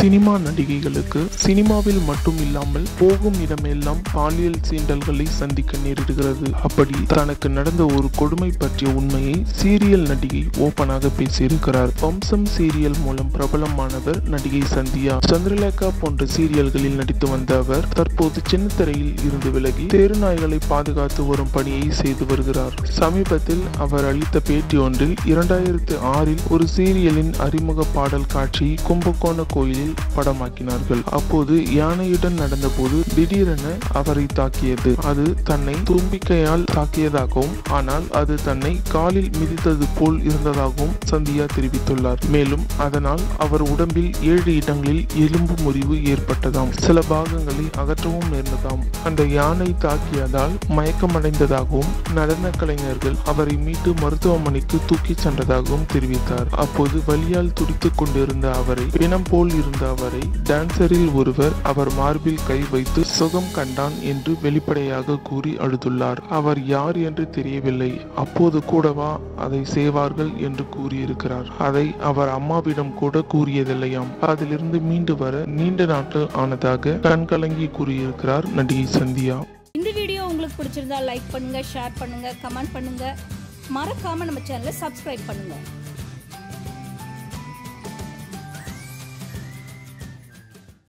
cinema நடிகைகளுக்கு சினிமாவில் மட்டும் இல்லாமல் போகும் இடமெல்லாம் பாலியல் சீண்டல்களை சந்திக்க நேரிடுகிறது அப்படி தனக்கு நடந்த ஒரு கொடுமை பற்றிய உண்மையை சீரியல் நடிகை ஓபனாக பேசியிருக்கிறார் வம்சம் சீரியல் மூலம் பிரபலமானவர் நடிகை சந்தியா சந்திரலேகா போன்ற சீரியல்களில் நடித்து வந்த அவர் தற்போது சின்னத்திரையில் இருந்து விலகி தெருநாய்களை பாதுகாத்து வரும் பணியை செய்து வருகிறார் சமீபத்தில் அவர் அளித்த பேட்டி ஒன்றில் இரண்டாயிரத்து ஆறில் ஒரு சீரியலின் அறிமுக பாடல் காட்சியை கும்பகோண கோயிலில் படமாக்கினார்கள் அப்போது யானையுடன் நடந்தபோது திடீரென அவரை தாக்கியது அது தன்னை தும்பிக்கையால் தாக்கியதாகவும் ஆனால் அது தன்னை காலில் மிதித்தது போல் இருந்ததாகவும் சந்தியா தெரிவித்துள்ளார் மேலும் அதனால் அவர் உடம்பில் ஏழு இடங்களில் எலும்பு முறிவு ஏற்பட்டதாம் சில பாகங்களை அகற்றவும் நேர்ந்ததாம் அந்த யானை தாக்கியதால் மயக்கமடைந்ததாகவும் நடன கலைஞர்கள் அவரை மீட்டு மருத்துவமனைக்கு தூக்கிச் சென்றதாகவும் தெரிவித்தார் அப்போது வலியால் துடித்துக் கொண்டிருந்த அவரை பிணம் போல் இருந்த அவரை டான்சரில் ஒருவர் அவர் மார்பில் கை வைத்து சுகம் கண்டான் என்று வெளிப்படையாக கூறி அழுதுள்ளார் அவர் யார் என்று தெரியவில்லை அப்போது கூடவா அதை செய்வார்கள் என்று கூறியிருக்கிறார் அதை அவர் அம்மாவிடம் கூட கூறியதில்லையாம் அதிலிருந்து மீண்டு வர நீண்ட நாட்கள் ஆனதாக கண்கலங்கி கூறியிருக்கிறார் நடிகை சந்தியா இந்த வீடியோ உங்களுக்கு பிடிச்சிருந்தா லைக் பண்ணுங்க ஷேர் பண்ணுங்க கமெண்ட் பண்ணுங்க மறக்காம நம்ம சேனலை சப்ஸ்கிரைப் பண்ணுங்க